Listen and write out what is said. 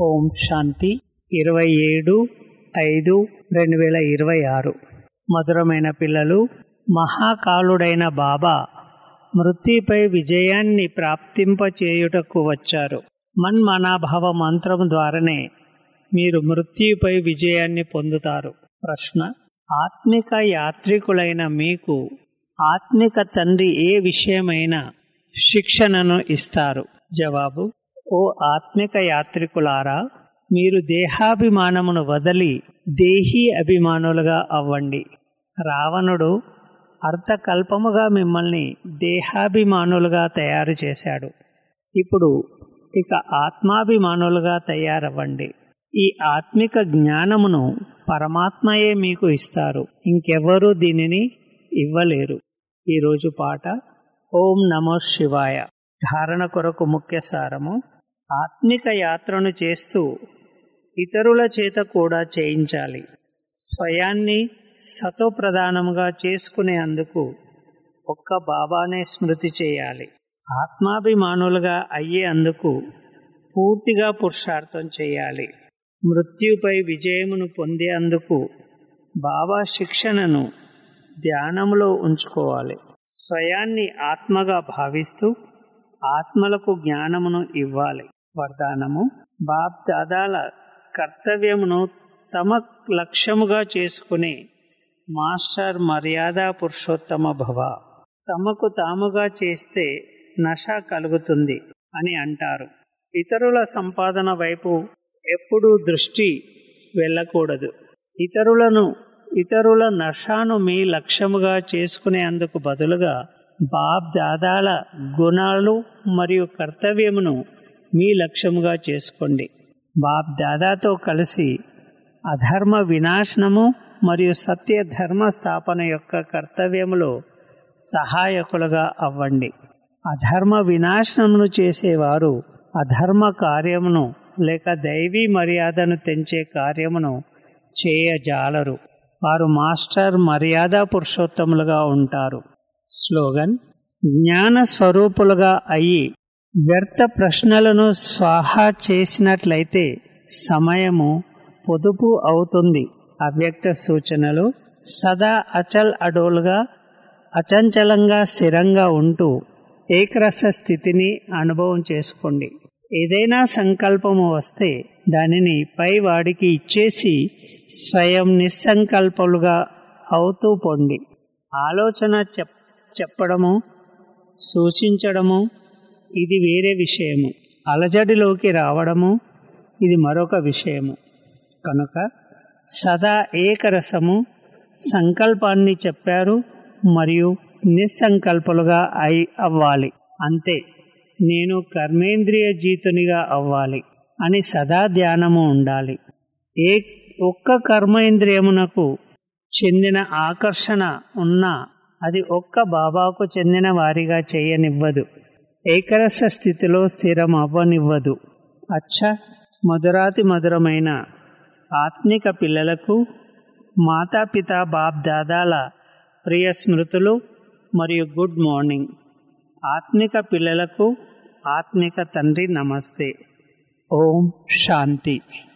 ఓం శాంతి ఇరవై ఏడు ఐదు రెండు వేల ఇరవై ఆరు మధురమైన పిల్లలు మహాకాలుడైన బాబా మృత్యుపై విజయాన్ని ప్రాప్తింపచేయుటకు వచ్చారు మన్మనాభావ మంత్రం ద్వారానే మీరు మృత్యుపై విజయాన్ని పొందుతారు ప్రశ్న ఆత్మిక యాత్రికులైన మీకు ఆత్మిక తండ్రి ఏ విషయమైనా శిక్షణను ఇస్తారు జవాబు ఓ ఆత్మిక యాత్రికులారా మీరు దేహాభిమానమును వదిలి దేహీ అభిమానులుగా అవ్వండి రావణుడు అర్థకల్పముగా మిమ్మల్ని దేహాభిమానులుగా తయారు చేశాడు ఇప్పుడు ఇక ఆత్మాభిమానులుగా తయారవ్వండి ఈ ఆత్మిక జ్ఞానమును పరమాత్మయే మీకు ఇస్తారు ఇంకెవ్వరూ దీనిని ఇవ్వలేరు ఈరోజు పాట ఓం నమో శివాయ ధారణ కొరకు ముఖ్య సారము ఆత్మిక యాత్రను చేస్తూ ఇతరుల చేత కూడా చేయించాలి స్వయాన్ని సతోప్రధానముగా చేసుకునే అందుకు ఒక్క బాబానే స్మృతి చేయాలి ఆత్మాభిమానులుగా అయ్యే అందుకు పూర్తిగా పురుషార్థం చేయాలి మృత్యుపై విజయమును పొందే అందుకు బాబా శిక్షణను ధ్యానములో ఉంచుకోవాలి స్వయాన్ని ఆత్మగా భావిస్తూ ఆత్మలకు జ్ఞానమును ఇవ్వాలి వరదానము బాప్ దాదాల కర్తవ్యమును తమ లక్ష్యముగా చేసుకుని మాస్టర్ మర్యాద పురుషోత్తమ భవ తమకు తాముగా చేస్తే నష కలుగుతుంది అని అంటారు ఇతరుల సంపాదన వైపు ఎప్పుడూ దృష్టి వెళ్ళకూడదు ఇతరులను ఇతరుల నషాను మీ లక్ష్యముగా చేసుకునే అందుకు బదులుగా బాబ్ దాదాల గుణాలు మరియు కర్తవ్యమును మీ లక్ష్యముగా చేసుకోండి బాబ్ దాదాతో కలిసి అధర్మ వినాశనము మరియు సత్య ధర్మ స్థాపన యొక్క కర్తవ్యములో సహాయకులుగా అవ్వండి అధర్మ వినాశనమును చేసేవారు అధర్మ కార్యమును లేక దైవీ మర్యాదను తెంచే కార్యమును చేయజాలరు వారు మాస్టర్ మర్యాద పురుషోత్తములుగా ఉంటారు స్లోగన్ జ్ఞాన స్వరూపులుగా అయి వ్యర్థ ప్రశ్నలను స్వాహా చేసినట్లయితే సమయము పొదుపు అవుతుంది అవ్యక్త సూచనలు సదా అచల్ అడోలుగా అచంచలంగా స్థిరంగా ఉంటూ ఏకరస స్థితిని అనుభవం చేసుకోండి ఏదైనా సంకల్పము వస్తే దానిని పై వాడికి ఇచ్చేసి స్వయం నిస్సంకల్పలుగా అవుతూ పొండి ఆలోచన చెప్ చెప్పడము సూచించడము ఇది వేరే విషయము అలజడిలోకి రావడము ఇది మరొక విషయము కనుక సదా ఏకరసము సంకల్పాన్ని చెప్పారు మరియు నిస్సంకల్పలుగా అయి అవ్వాలి అంతే నేను కర్మేంద్రియ జీతునిగా అవ్వాలి అని సదా ధ్యానము ఉండాలి ఏ ఒక్క కర్మేంద్రియమునకు చెందిన ఆకర్షణ ఉన్నా అది ఒక్క బాబాకు చెందిన వారిగా చేయనివ్వదు ఏకరస స్థితిలో స్థిరం అవ్వనివ్వదు అచ్చ మధురాతి మధురమైన ఆత్మిక పిల్లలకు మాతాపిత బాప్ దాదాల ప్రియ స్మృతులు మరియు గుడ్ మార్నింగ్ ఆత్మిక పిల్లలకు ఆత్మిక తండ్రి నమస్తే ఓం శాంతి